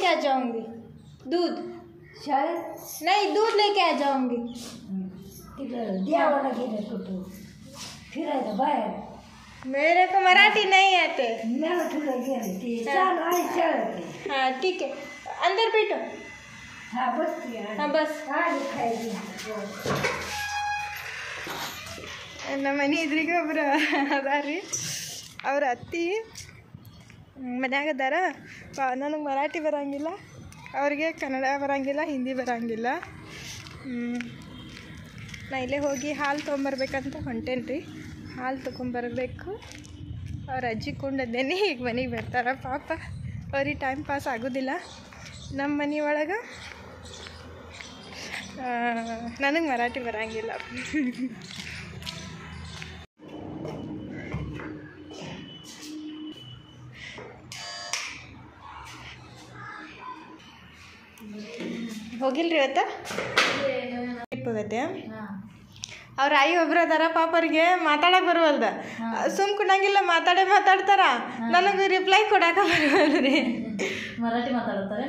लेके आ जाऊंगी दूध शाळेत नहीं दूध लेके आ जाऊंगी तिकडं देवाला गेले कुठं फिरायला बाहेर मेरे को मराठी नहीं आते मला फिरायला गेले ते चालू आहे शाळेत हाँ ठीक है अंदर बैठो हा बसते हाँ बस आली खायची ನಮ್ಮ ಮನೆ ಇದ್ರಿಗೆ ಒಬ್ರು ಅದಾರಿ ಅವ್ರ ಅತ್ತಿ ಮನ್ಯಾಗ ಅದಾರ ನನಗೆ ಮರಾಠಿ ಬರಂಗಿಲ್ಲ ಅವ್ರಿಗೆ ಕನ್ನಡ ಬರಂಗಿಲ್ಲ ಹಿಂದಿ ಬರಂಗಿಲ್ಲ ಹ್ಮ್. ನಾ ಇಲ್ಲೇ ಹೋಗಿ ಹಾಲು ತೊಗೊಂಬರ್ಬೇಕಂತ ಹೊಂಟೇನಿ ರೀ ಹಾಲು ತೊಗೊಂಬರ್ಬೇಕು ಅವ್ರ ಅಜ್ಜಿ ಕೊಂಡದ್ದೇನೆ ಈಗ ಮನೆಗೆ ಬರ್ತಾರ ಪಾಪ ಅವ್ರಿಗೆ ಟೈಮ್ ಪಾಸ್ ಆಗೋದಿಲ್ಲ ನಮ್ಮ ಮನೆ ಒಳಗೆ ನನಗೆ ಮರಾಠಿ ಬರಂಗಿಲ್ಲ ಹೋಗಿಲ್ರಿ ಇವತ್ತ ಟ್ರಿಪ್ ಹೋಗತ್ತೆ ಅವ್ರ ಆಯಿ ಒಬ್ರು ಅದಾರ ಪಾಪ ಅವ್ರಿಗೆ ಮಾತಾಡಕ್ ಬರುವಲ್ದ ಸುಮ್ ಕುಣಂಗಿಲ್ಲ ಮಾತಾಡೇ ಮಾತಾಡ್ತಾರ ನನಗೆ ರಿಪ್ಲೈ ಕೊಡಾಕ ಬರುವಲ್ರಿ ಮರಾಠಿ ಮಾತಾಡ್ತಾರೆ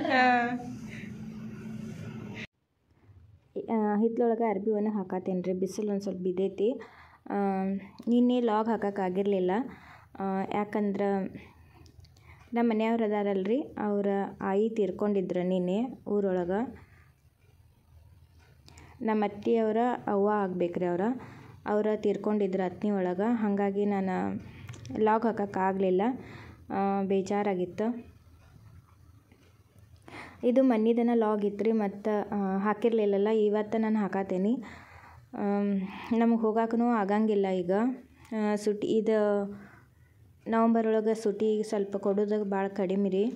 ಹಿತ್ಲೊಳಗೆ ಅರ್ಬಿ ಒಣ ಹಾಕತ್ತೇನೆ ರೀ ಬಿಸಿಲು ಒಂದು ಸ್ವಲ್ಪ ಬಿದ್ದೈತಿ ಆ, ನಿನ್ನೆ ಲಾಗ್ ಹಾಕೋಕ್ಕಾಗಿರಲಿಲ್ಲ ಯಾಕಂದ್ರೆ ನಮ್ಮ ಮನೆಯವ್ರು ಅದಾರಲ್ರಿ ಅವ್ರ ಆಯಿ ತೀರ್ಕೊಂಡಿದ್ರು ನಿನ್ನೆ ಊರೊಳಗೆ ನಮ್ಮ ಅತ್ತಿಯವರ ಅವ್ವ ಆಗ್ಬೇಕ್ರಿ ಅವ್ರ ಅವ್ರ ತೀರ್ಕೊಂಡಿದ್ರು ಅತ್ನಿ ಒಳಗೆ ಹಾಗಾಗಿ ನಾನು ಲಾಗ್ ಹಾಕೋಕ್ಕಾಗಲಿಲ್ಲ ಬೇಜಾರಾಗಿತ್ತು ಇದು ಮನ್ನಿದನ ಲಾಗ್ ಇತ್ತು ರೀ ಮತ್ತು ಹಾಕಿರಲಿಲ್ಲಲ್ಲ ಇವತ್ತು ನಾನು ಹಾಕತ್ತೇನೆ ನಮಗೆ ಹೋಗಾಕೂ ಆಗಂಗಿಲ್ಲ ಈಗ ಆ, ಸುಟಿ ಇದು ನವಂಬರ್ ಒಳಗೆ ಸುಟಿ ಸ್ವಲ್ಪ ಕೊಡೋದಾಗ ಭಾಳ ಕಡಿಮೆ ರೀ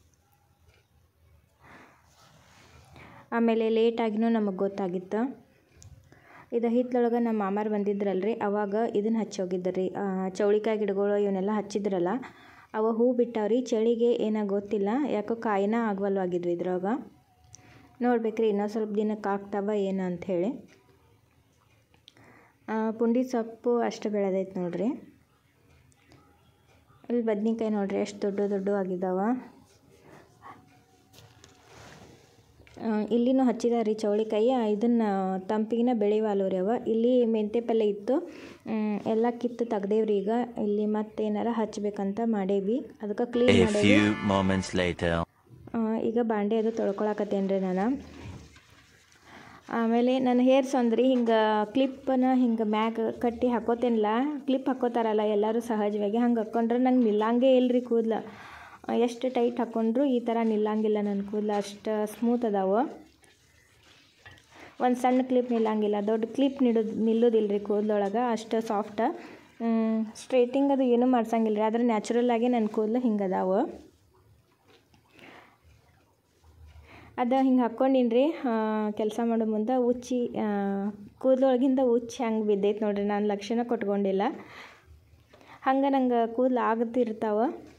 ಆಮೇಲೆ ಲೇಟಾಗಿನೂ ನಮಗೆ ಗೊತ್ತಾಗಿತ್ತು ಇದು ಹಿತ್ಲೊಳಗೆ ನಮ್ಮ ಮಾಮಾರು ಬಂದಿದ್ರಲ್ರಿ ಅವಾಗ ಇದನ್ನು ಹಚ್ಚೋಗಿದ್ದರು ರೀ ಚೌಳಿಕಾಯಿ ಗಿಡಗಳು ಇವನ್ನೆಲ್ಲ ಹಚ್ಚಿದ್ರಲ್ಲ ಅವ ಹೂ ಬಿಟ್ಟಾವ್ರಿ ಚಳಿಗೆ ಏನೋ ಗೊತ್ತಿಲ್ಲ ಯಾಕೋ ಕಾಯಿನ ಆಗವಲ್ವಾಗಿದ್ವು ಇದ್ರಾಗ ನೋಡ್ಬೇಕ್ರಿ ಇನ್ನೂ ಸ್ವಲ್ಪ ದಿನಕ್ಕೆ ಆಗ್ತಾವ ಏನು ಅಂಥೇಳಿ ಪುಂಡಿ ಸೊಪ್ಪು ಅಷ್ಟು ಬೆಳೆದೈತೆ ನೋಡ್ರಿ ಇಲ್ಲಿ ಬದ್ನಿಕಾಯಿ ನೋಡ್ರಿ ಎಷ್ಟು ದೊಡ್ಡ ದೊಡ್ಡ ಆಗಿದ್ದಾವ ಆ, ಇಲ್ಲಿನೂ ಹಚ್ಚಿದಾರೆ ರೀ ಚೌಳಿಕಾಯಿ ಇದನ್ನು ತಂಪಿಗಿನ ಬೆಳೆಯುವಲ್ವ ರೀ ಅವ ಇಲ್ಲಿ ಮೆಂತೆ ಪಲ್ಯ ಇತ್ತು ಮ್, ಎಲ್ಲ ಕಿತ್ತು ತೆಗ್ದೇವ್ರಿ ಈಗ ಇಲ್ಲಿ ಮತ್ತೇನಾರ ಹಚ್ಬೇಕಂತ ಮಾಡೇವಿ ಅದಕ್ಕೆ ಕ್ಲೀನ್ A ಮಾಡೇವಿ few moments later. ಆ, ಈಗ ಬಾಂಡೆ ಅದು ತೊಳ್ಕೊಳಕತ್ತೇನೆ ರೀ ನಾನು ಆಮೇಲೆ ನನ್ನ ಹೇರ್ಸ್ ಅಂದ್ರಿ ಹಿಂಗೆ ಕ್ಲಿಪ್ಪನ ಹಿಂಗೆ ಮ್ಯಾಗ ಕಟ್ಟಿ ಹಾಕೋತೇನಿಲ್ಲ ಕ್ಲಿಪ್ ಹಾಕೋತಾರಲ್ಲ ಎಲ್ಲರೂ ಸಹಜವಾಗಿ ಹಂಗೆ ಹಾಕ್ಕೊಂಡ್ರೆ ನಂಗೆ ನಿಲ್ಲಂಗೇ ಇಲ್ರಿ ಕೂದಲು ಎಷ್ಟು ಟೈಟ್ ಹಾಕ್ಕೊಂಡ್ರು ಈ ಥರ ನಿಲ್ಲಂಗಿಲ್ಲ ನನ್ನ ಕೂದಲು ಅಷ್ಟು ಸ್ಮೂತ್ ಅದಾವ ಒಂದು ಸಣ್ಣ ಕ್ಲಿಪ್ ನಿಲ್ಲಂಗಿಲ್ಲ ದೊಡ್ಡ ಕ್ಲಿಪ್ ನಿಡೋದು ನಿಲ್ಲೋದಿಲ್ಲ ರೀ ಕೂದಲೊಳಗೆ ಅಷ್ಟು ಸಾಫ್ಟ ಸ್ಟ್ರೈಟಿಂಗ್ ಅದು ಏನೂ ಮಾಡ್ಸಂಗಿಲ್ಲ ರೀ ಆದ್ರೆ ನ್ಯಾಚುರಲ್ಲಾಗಿ ನನ್ನ ಕೂದಲು ಹಿಂಗೆ ಅದಾವ ಅದು ಹಿಂಗೆ ಹಾಕ್ಕೊಂಡಿನಿ ರೀ ಕೆಲಸ ಮಾಡೋ ಮುಂದೆ ಉಚ್ಚಿ ಕೂದಲೊಳಗಿಂದ ಉಚ್ಚಿ ಹಂಗೆ ಬಿದ್ದೈತೆ ನೋಡ್ರಿ ನಾನು ಲಕ್ಷಣ ಕೊಟ್ಕೊಂಡಿಲ್ಲ ಹಂಗೆ ನಂಗೆ ಕೂದಲು ಆಗತ್ತಿರ್ತಾವ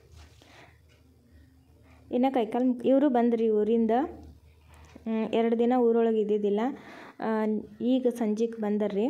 ಇನ್ನು ಕೈಕಾಲು ಇವರು ಬಂದ್ರಿ ಊರಿಂದ ಹ್ಮ್, ಎರಡು ದಿನ ಊರೊಳಗೆ ಇದ್ದಿದ್ದಿಲ್ಲ ಆ, ಈಗ ಸಂಜೆಗೆ ಬಂದರ್ರಿ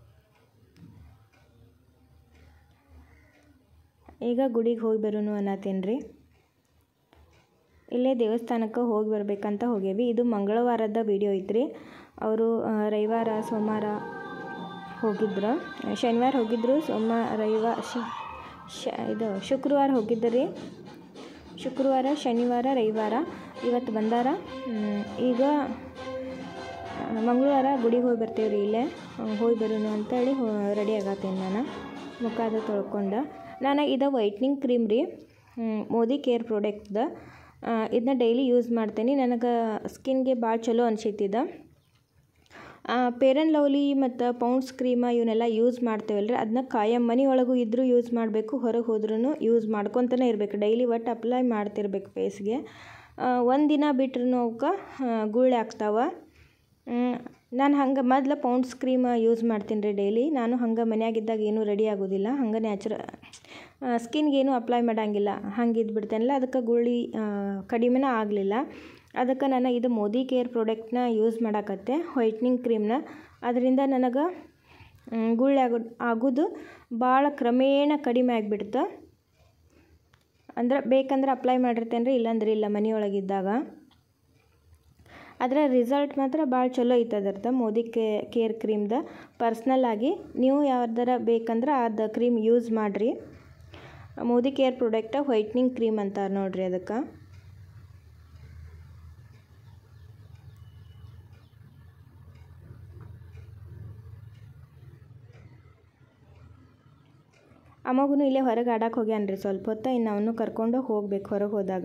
ಈಗ ಗುಡಿಗೆ ಹೋಗಿ ಬರೋನು ಅನ್ನತ್ತೇನೆ ರೀ ಇಲ್ಲೇ ದೇವಸ್ಥಾನಕ್ಕೆ ಹೋಗಿ ಬರ್ಬೇಕಂತ ಹೋಗೇವಿ ಇದು ಮಂಗಳವಾರದ ವಿಡಿಯೋ ಐತ್ರಿ ಅವರು ರವಿವಾರ ಸೋಮವಾರ ಹೋಗಿದ್ರು ಶನಿವಾರ ಹೋಗಿದ್ರು ಸೋಮವಾರ ರವಿವಾರ ಶ ಶ ಇದು ಶುಕ್ರವಾರ ಹೋಗಿದ್ದರು ರೀ ಶುಕ್ರವಾರ ಶನಿವಾರ ರವಿವಾರ ಇವತ್ತು ಬಂದಾರ ಹ್ಮ್, ಈಗ ಆ, ಮಂಗಳವಾರ ಗುಡಿಗೆ ಹೋಗಿ ಬರ್ತೇವೆ ರೀ ಇಲ್ಲೇ ಹೋಗಿ ಬರೋಣ ಅಂತೇಳಿ ರೆಡಿ ಆಗತ್ತೇನೆ ನಾನು ಮುಖ ಅದು ತೊಳ್ಕೊಂಡು ನಾನು ಇದು ವೈಟ್ನಿಂಗ್ ಕ್ರೀಮ್ ರೀ ಹ್ಮ್, ಮೋದಿ ಕೇರ್ ಪ್ರಾಡಕ್ಟ್ದ ಇದನ್ನ ಡೈಲಿ ಯೂಸ್ ಮಾಡ್ತೇನೆ ನನಗೆ ಸ್ಕಿನ್ಗೆ ಭಾಳ ಚಲೋ ಅನ್ಸೈತಿದ ಪೇರ್ ಆ್ಯಂಡ್ ಲವ್ಲಿ ಮತ್ತು ಪೌಂಡ್ಸ್ ಕ್ರೀಮ ಇವನ್ನೆಲ್ಲ ಯೂಸ್ ಮಾಡ್ತೇವಲ್ರಿ ಅದನ್ನ ಕಾಯಂ ಮನೆ ಒಳಗೂ ಇದ್ದರೂ ಯೂಸ್ ಮಾಡಬೇಕು ಹೊರಗೆ ಹೋದ್ರೂ ಯೂಸ್ ಮಾಡ್ಕೊತನೇ ಇರಬೇಕು ಡೈಲಿ ಒಟ್ಟು ಅಪ್ಲೈ ಮಾಡ್ತಿರ್ಬೇಕು ಫೇಸ್ಗೆ ಒಂದು ದಿನ ಬಿಟ್ರೂ ಅವಕ್ಕೆ ಗುಳ್ಳೆ ಆಗ್ತಾವ ನಾನು ಹಂಗೆ ಮೊದ್ಲು ಪೌಂಡ್ಸ್ ಕ್ರೀಮ್ ಯೂಸ್ ಮಾಡ್ತೀನಿ ರೀ ಡೈಲಿ ನಾನು ಹಂಗೆ ಮನ್ಯಾಗಿದ್ದಾಗ ಏನೂ ರೆಡಿ ಆಗೋದಿಲ್ಲ ಹಂಗೆ ನ್ಯಾಚುರ ಸ್ಕಿನ್ಗೆ ಏನೂ ಅಪ್ಲೈ ಮಾಡೋಂಗಿಲ್ಲ ಹಂಗೆ ಇದ್ಬಿಡ್ತೇನಲ್ಲ ಅದಕ್ಕೆ ಗುಳ್ಳಿ ಆ, ಕಡಿಮೆನ ಆಗಲಿಲ್ಲ ಅದಕ್ಕೆ ನಾನು ಇದು ಮೋದಿ ಕೇರ್ ಪ್ರಾಡಕ್ಟ್ನ ಯೂಸ್ ಮಾಡಾಕತ್ತೆ ವೈಟ್ನಿಂಗ್ ಕ್ರೀಮ್ನ ಅದರಿಂದ ನನಗೆ ಮ್, ಗುಳ್ಳೆ ಆಗೋ ಆಗೋದು ಭಾಳ ಕ್ರಮೇಣ ಕಡಿಮೆ ಆಗಿಬಿಡ್ತು ಅಂದ್ರೆ ಬೇಕಂದ್ರೆ ಅಪ್ಲೈ ಮಾಡಿರ್ತೇನೆ ರೀ ಇಲ್ಲಾಂದ್ರೆ ಇಲ್ಲ ಮನೆಯೊಳಗಿದ್ದಾಗ ಅದರ ರಿಸಲ್ಟ್ ಮಾತ್ರ ಭಾಳ ಚಲೋ ಐತೆ ಅದರ್ದು ಮೋದಿ ಕೇ ಕೇರ್ ಕ್ರೀಮ್ದ ಪರ್ಸ್ನಲ್ ಆಗಿ ನೀವು ಯಾವ್ದಾರ ಬೇಕಂದ್ರೆ ಅದು ಕ್ರೀಮ್ ಯೂಸ್ ಮಾಡಿರಿ Modicare product whitening cream ಅಂತಾರೆ ನೋಡ್ರಿ ಅದಕ್ಕೆ ಅಮ್ಮಗೂ ಇಲ್ಲೇ ಹೊರಗೆ ಆಡಕ್ಕೆ ಹೋಗ್ಯಾನ್ರಿ ಸ್ವಲ್ಪ ಹೊತ್ತು ಇನ್ನು ಅವನು ಕರ್ಕೊಂಡು ಹೋಗ್ಬೇಕು ಹೊರಗೆ ಹೋದಾಗ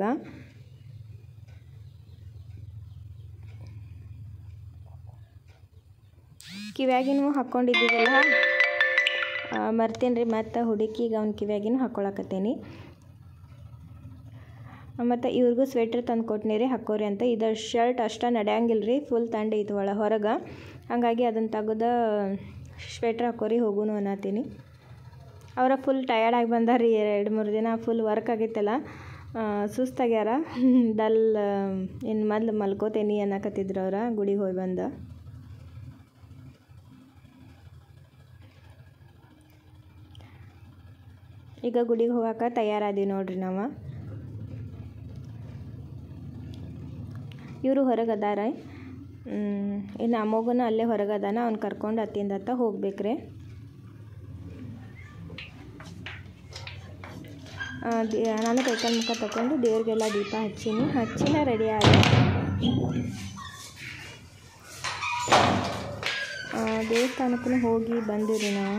ಕಿವ್ಯಾಗಿನೂ ಹಾಕ್ಕೊಂಡಿದ್ದೀವಲ್ಲ ಮರ್ತೇನೆ ರೀ ಮತ್ತು ಹುಡುಕಿಗೆ ಅವ್ನ ಕಿವ್ಯಾಗಿನೂ ಹಾಕ್ಕೊಳಕತ್ತೇನಿ ಮತ್ತು ಇವ್ರಿಗೂ ಸ್ವೆಟ್ರ್ ತಂದು ಕೊಟ್ನಿ ರೀ ಹಾಕೋರಿ ಅಂತ ಇದು ಶರ್ಟ್ ಅಷ್ಟ ನಡೆಯಂಗಿಲ್ಲ ರೀ ಫುಲ್ ತಂಡ ಐತೆ ಒಳ ಹೊರಗೆ ಹಾಗಾಗಿ ಅದನ್ನು ತೆಗೆದು ಸ್ವೆಟ್ರ್ ಹಾಕೋರಿ ಹೋಗುನು ಅನ್ನತ್ತೀನಿ ಅವರ ಫುಲ್ ಟಯರ್ಡ್ ಆಗಿ ಬಂದಾರ ಎರಡು ಮೂರು ದಿನ ಫುಲ್ ವರ್ಕ್ ಆಗೈತಲ್ಲ ಸುಸ್ತಾಗ್ಯಾರ ಡಲ್ ಇನ್ನು ಮೊದ್ಲು ಮಲ್ಕೋತೇನಿ ಅನ್ನಕತ್ತಿದ್ರು ಅವ್ರ ಗುಡಿಗೆ ಹೋಗಿ ಬಂದ ಈಗ ಗುಡಿಗೆ ಹೋಗಾಕ ತಯಾರಾದೀವಿ ನೋಡ್ರಿ ನಾವು ಇವರು ಹೊರಗೆ ಅದಾರ ಇನ್ನು ಅಮ್ಮಗನ ಅಲ್ಲೇ ಹೊರಗೆ ಅದಾನ ಅವ್ನು ಕರ್ಕೊಂಡು ಅತ್ತಿಂದತ್ತ ಹೋಗ್ಬೇಕ್ರಿ ಆ, ದಿ- ನಾನು ಕೈಕಾಲು ಮುಖ ತಗೊಂಡು ದೇವ್ರಿಗೆಲ್ಲ ದೀಪ ಹಚ್ಚೀನಿ ಹಚ್ಚಿನ ರೆಡಿ ಆದ ದೇವಸ್ಥಾನಕ್ಕೂ ಹೋಗಿ ಬಂದಿರಿ ನಾವು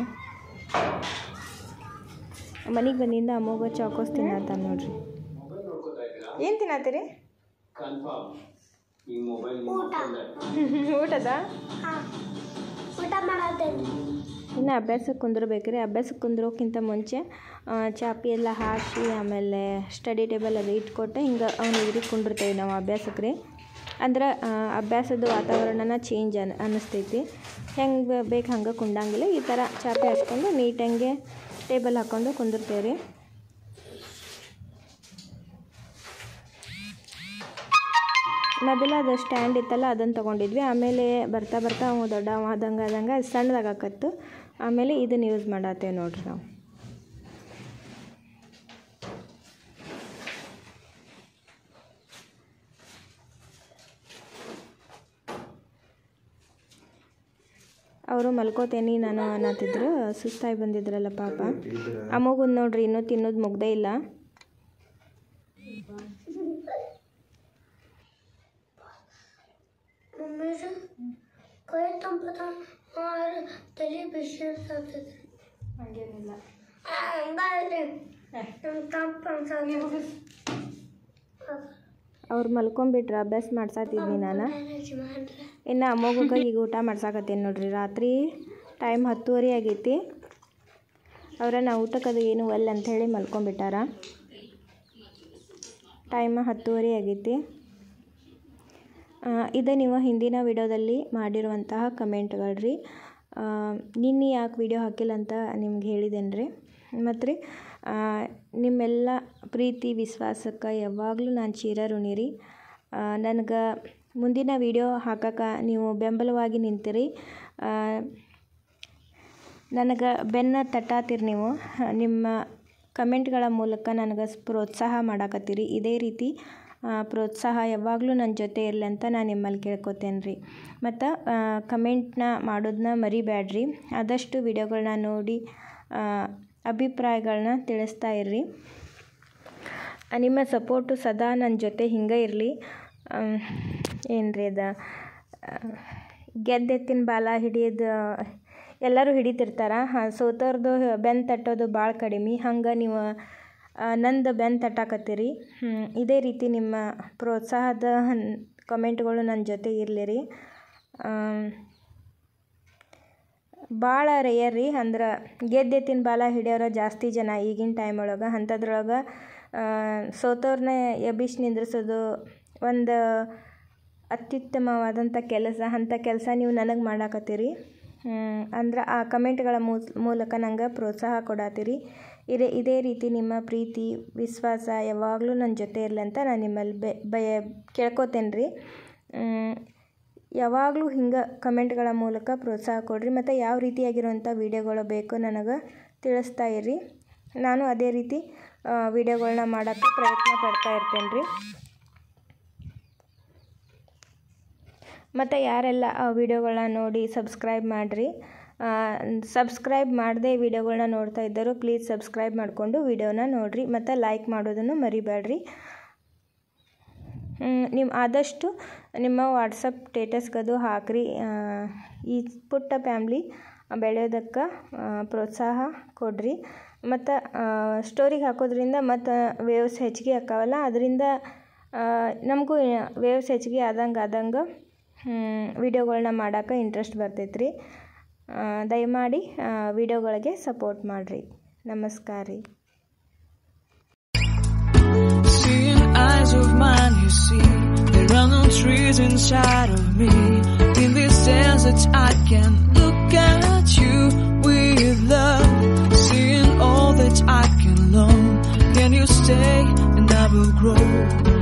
ಮನೆಗೆ ಬಂದಿಂದ ಅಮ್ಮಗ ಚಾಕೋಸ್ ತಿನ್ನತ್ತ ನೋಡ್ರಿ ಏನು ತಿನ್ನತ್ತೀರಿ ಕನ್ಫರ್ಮ್ ಈ ಮೊಬೈಲ್ ಊಟದ ಊಟ ಮಾಡೋದೇನು ಇನ್ನು ಅಭ್ಯಾಸಕ್ಕೆ ಕುಂದ್ರಬೇಕ್ರಿ ಅಭ್ಯಾಸಕ್ಕೆ ಕುಂದ್ರೋಕ್ಕಿಂತ ಮುಂಚೆ ಆ, ಚಾಪಿ ಎಲ್ಲ ಹಾಕಿ ಆಮೇಲೆ ಸ್ಟಡಿ ಟೇಬಲ್ ಅದು ಇಟ್ಕೊಟ್ಟು ಹಿಂಗೆ ಅವ್ನು ಎದುರಿಗೆ ಕುಂಡಿರ್ತೇವೆ ನಾವು ಅಭ್ಯಾಸಕ್ಕೆ ರೀ ಅಂದ್ರೆ ಆ, ಅಭ್ಯಾಸದ ವಾತಾವರಣನ ಚೇಂಜ್ ಅನ್ ಅನ್ನಿಸ್ತೈತಿ ಹೆಂಗೆ ಬೇಕು ಹಂಗೆ ಕುಂಡಂಗಿಲ್ಲ ಈ ಥರ ಚಾಪಿ ಹಚ್ಕೊಂಡು ನೀಟಂಗೆ ಟೇಬಲ್ ಹಾಕ್ಕೊಂಡು ಕುಂದಿರ್ತೇವೆ ರೀ ಮೊದಲ ಅದು ಸ್ಟ್ಯಾಂಡ್ ಇತ್ತಲ್ಲ ಅದನ್ನು ತೊಗೊಂಡಿದ್ವಿ ಆಮೇಲೆ ಬರ್ತಾ ಬರ್ತಾ ಅವ ದೊಡ್ಡ ಆದಂಗೆ ಆದಂಗೆ ಅದು ಸಣ್ಣದಾಗಕತ್ತು ಆಮೇಲೆ ಇದನ್ನು ಯೂಸ್ ಮಾಡತ್ತೇವೆ ನೋಡ್ರಿ ನಾವು ಅವರು ಮಲ್ಕೋತೇನಿ ನಾನು ಅನ್ನತ್ತಿದ್ರು ಸುಸ್ತಾಗಿ ಬಂದಿದ್ರಲ್ಲ ಪಾಪ ಅಮ್ಮಗೊಂದು ನೋಡ್ರಿ ಇನ್ನೂ ತಿನ್ನೋದು ಮುಗ್ದೇ ಇಲ್ಲ ಮಮ್ಮಿ ಕೈ ತಂಪದ ತಲೆ ಬಿಸಿ ಅನ್ಸತ್ತೈತಿ ಹಂಗೇನಿಲ್ಲ ಹಂಗಾದ್ರೆ ನಮ್ಗೆ ತಂಪು ಅನ್ಸತ್ತೆ ಅವ್ರು ಮಲ್ಕೊಂಬಿಟ್ರೆ ಅಭ್ಯಾಸ ಮಾಡ್ಸಾತಿದ್ನಿ ನಾನು ಮಾಡ್ರೆ ಇನ್ನು ಅಮ್ಮಗ ಈಗ ಊಟ ಮಾಡ್ಸಾಕತ್ತೇನೆ ನೋಡ್ರಿ ರಾತ್ರಿ ಟೈಮ್ ಹತ್ತುವರೆ ಆಗೈತಿ ಅವ್ರ ನಾ ಊಟಕ್ಕೆ ಅದು ಏನು ಒಲ್ಲೆ ಅಂಥೇಳಿ ಮಲ್ಕೊಂಬಿಟ್ಟಾರ ಟೈಮ್ ಹತ್ತುವರೆ ಆಗೈತಿ ಆ, ಇದು ನೀವು ಹಿಂದಿನ ವಿಡಿಯೋದಲ್ಲಿ ಮಾಡಿರುವಂತಹ ಕಮೆಂಟ್ಗಳು ರೀ ನಿನ್ನೆ ಯಾಕೆ ವಿಡಿಯೋ ಹಾಕಿಲ್ಲ ಅಂತ ನಿಮ್ಗೆ ಹೇಳಿದ್ದೇನೆ ರೀ ಮತ್ತು ರೀ ನಿಮ್ಮೆಲ್ಲ ಪ್ರೀತಿ ವಿಶ್ವಾಸಕ್ಕೆ ಯಾವಾಗಲೂ ನಾನು ಚಿರಋಣಿ ರೀ ನನಗೆ ಮುಂದಿನ ವಿಡಿಯೋ ಹಾಕಕ್ಕೆ ನೀವು ಬೆಂಬಲವಾಗಿ ನಿಂತಿರಿ ಆ, ನನಗೆ ಬೆನ್ನ ತಟ್ಟಾತಿರಿ ನೀವು ನಿಮ್ಮ ಕಮೆಂಟ್ಗಳ ಮೂಲಕ ನನಗೆ ಸ್- ಪ್ರೋತ್ಸಾಹ ಮಾಡಾಕತ್ತೀರಿ ಇದೇ ರೀತಿ ಆ, ಪ್ರೋತ್ಸಾಹ ಯಾವಾಗಲೂ ನನ್ನ ಜೊತೆ ಇರಲಿ ಅಂತ ನಾನು ನಿಮ್ಮಲ್ಲಿ ಕೇಳ್ಕೊತೇನೆ ರೀ ಮತ್ತು ಕಮೆಂಟ್ನ ಮಾಡೋದನ್ನ ಮರಿಬೇಡ್ರಿ ಆದಷ್ಟು ವಿಡಿಯೋಗಳನ್ನ ನೋಡಿ ಆ, ಅಭಿಪ್ರಾಯಗಳನ್ನ ತಿಳಿಸ್ತಾ ಇರ್ರಿ ಆ, ನಿಮ್ಮ ಸಪೋರ್ಟು ಸದಾ ನನ್ನ ಜೊತೆ ಹಿಂಗೆ ಇರಲಿ ಏನು ರೀ ಅದ ಗೆದ್ದೆತ್ತಿನ ಬಾಲ ಹಿಡಿಯೋದು ಎಲ್ಲರೂ ಹಿಡಿತಿರ್ತಾರೆ ಹಾಂ ಸೋತವ್ರದ್ದು ಬೆನ್ನು ತಟ್ಟೋದು ಭಾಳ ಕಡಿಮೆ ಹಂಗೆ ನೀವು ಆ, ನಂದು ಬೆನ್ನು ತಟ್ಟಾಕತ್ತೀರಿ ಹ್ಮ್, ಇದೇ ರೀತಿ ನಿಮ್ಮ ಪ್ರೋತ್ಸಾಹದ ಕಮೆಂಟ್ಗಳು ನನ್ನ ಜೊತೆ ಇರಲಿ ರೀ ಭಾಳ ರೇಯರ್ ರೀ ಅಂದ್ರೆ ಗೆದ್ದೆತ್ತಿನ ಬಾಲ ಹಿಡಿಯೋರ ಜಾಸ್ತಿ ಜನ ಈಗಿನ ಟೈಮ್ ಒಳಗೆ ಅಂಥದ್ರೊಳಗೆ ಸೋತವ್ರನ್ನ ಎಬ್ಬಿಸಿ ನಿಂದ್ರಿಸೋದು ಒಂದು ಅತ್ಯುತ್ತಮವಾದಂಥ ಕೆಲಸ ಅಂಥ ಕೆಲಸ ನೀವು ನನಗೆ ಮಾಡಾಕತ್ತೀರಿ ಅಂದ್ರೆ ಆ ಕಮೆಂಟ್ಗಳ ಮೂಸ್ ಮೂಲಕ ನಂಗೆ ಪ್ರೋತ್ಸಾಹ ಕೊಡತ್ತೀರಿ ಇದೇ ಇದೇ ರೀತಿ ನಿಮ್ಮ ಪ್ರೀತಿ ವಿಶ್ವಾಸ ಯಾವಾಗಲೂ ನನ್ನ ಜೊತೆ ಇರಲಿ ಅಂತ ನಾನು ನಿಮ್ಮಲ್ಲಿ ಬೆ ಬಯ ಕೇಳ್ಕೊತೇನೆ ರೀ ಯಾವಾಗಲೂ ಹಿಂಗೆ ಕಮೆಂಟ್ಗಳ ಮೂಲಕ ಪ್ರೋತ್ಸಾಹ ಕೊಡಿರಿ ಮತ್ತು ಯಾವ ರೀತಿಯಾಗಿರುವಂಥ ವೀಡಿಯೋಗಳು ಬೇಕು ನನಗೆ ತಿಳಿಸ್ತಾ ಇರ್ರಿ ನಾನು ಅದೇ ರೀತಿ ವೀಡಿಯೋಗಳನ್ನ ಮಾಡೋಕ್ಕೆ ಪ್ರಯತ್ನ ಪಡ್ತಾ ಇರ್ತೇನೆ ರೀ ಮತ್ತು ಯಾರೆಲ್ಲ ಆ ವಿಡಿಯೋಗಳನ್ನ ನೋಡಿ ಸಬ್ಸ್ಕ್ರೈಬ್ ಮಾಡಿರಿ ಸಬ್ಸ್ಕ್ರೈಬ್ ಮಾಡದೆ ವಿಡಿಯೋಗಳನ್ನ ನೋಡ್ತಾ ಇದ್ದರು ಪ್ಲೀಸ್ ಸಬ್ಸ್ಕ್ರೈಬ್ ಮಾಡಿಕೊಂಡು ವಿಡಿಯೋನ ನೋಡಿರಿ ಮತ್ತು ಲೈಕ್ ಮಾಡೋದನ್ನು ಮರಿಬೇಡ್ರಿ ನೀವು ಆದಷ್ಟು ನಿಮ್ಮ ವಾಟ್ಸಪ್ ಸ್ಟೇಟಸ್ಗದು ಹಾಕ್ರಿ ಆ, ಈ ಪುಟ್ಟ ಫ್ಯಾಮ್ಲಿ ಬೆಳೆಯೋದಕ್ಕೆ ಪ್ರೋತ್ಸಾಹ ಕೊಡ್ರಿ ಮತ್ತು ಸ್ಟೋರಿಗೆ ಹಾಕೋದ್ರಿಂದ ಮತ್ತು ವೇವ್ಸ್ ಹೆಚ್ಚಿಗೆ ಆಕ್ಕಾವಲ್ಲ ಅದರಿಂದ ನಮಗೂ ವೇವ್ಸ್ ಹೆಚ್ಚಿಗೆ ಆದಂಗೆ ಆದಂಗೆ ವಿಡಿಯೋಗಳನ್ನ ಮಾಡೋಕೆ ಇಂಟ್ರೆಸ್ಟ್ ಬರ್ತೈತೆ ರೀ ದಯಮಾಡಿ ವಿಡಿಯೋಗಳಿಗೆ ಸಪೋರ್ಟ್ ಮಾಡಿರಿ ನಮಸ್ಕಾರ ರೀ Seeing eyes of mine, you see, there are no trees inside of me. In this desert, I can look at you with love. Seeing all that I can learn. Can you stay and I will grow?